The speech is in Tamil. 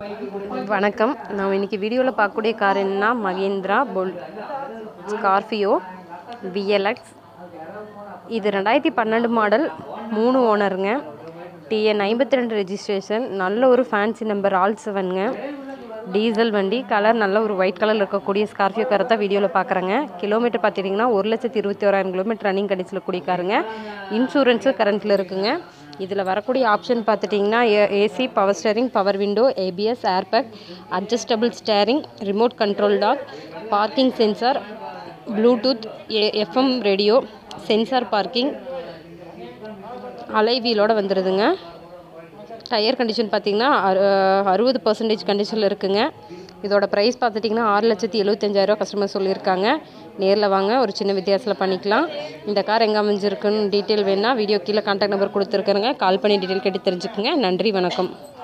வணக்கம் நாம் இன்றைக்கி வீடியோவில் பார்க்கக்கூடிய கார் என்னன்னா மகேந்திரா பொல் ஸ்கார்பியோ விஎல்எக்ஸ் இது ரெண்டாயிரத்தி பன்னெண்டு மாடல் மூணு ஓனருங்க டிஎன் ஐம்பத்தி ரெண்டு ரெஜிஸ்ட்ரேஷன் நல்ல ஒரு ஃபேன்சி நம்பர் ஆல் செவனுங்க டீசல் வண்டி கலர் நல்ல ஒரு ஒயிட் கலரில் இருக்கக்கூடிய ஸ்கார்பியோ காரை தான் வீடியோவில் பார்க்குறேங்க கிலோமீட்டர் பார்த்துட்டிங்கன்னா ஒரு லட்சத்தி இருபத்தி ஓராயிரம் கிலோமீட்டர் ரன்னிங் கண்டிஷனில் கூடிய காருங்க இன்சூரன்ஸு கரண்ட்டில் இருக்குங்க இதில் வரக்கூடிய ஆப்ஷன் பார்த்துட்டிங்கன்னா AC power steering power window ABS airbag adjustable steering remote control டாக் parking sensor Bluetooth FM radio sensor parking அலைவீலோட வந்துடுதுங்க டயர் கண்டிஷன் பார்த்திங்கன்னா அறுபது பர்சன்டேஜ் கண்டிஷனில் இருக்குங்க இதோட ப்ரைஸ் பார்த்துட்டிங்கன்னா ஆறு லட்சத்தி எழுபத்தஞ்சாயிரரூவா கஸ்டமர் சொல்லியிருக்காங்க நேரில் வாங்க ஒரு சின்ன வித்தியாசத்தில் பண்ணிக்கலாம் இந்த கார் எங்கே அமைஞ்சிருக்குன்னு டீட்டெயில் வேணால் வீடியோ கீழே கான்டாக்ட் நம்பர் கொடுத்துருக்குறேங்க கால் பண்ணி டீட்டெயில் கேட்டு தெரிஞ்சுக்கோங்க நன்றி வணக்கம்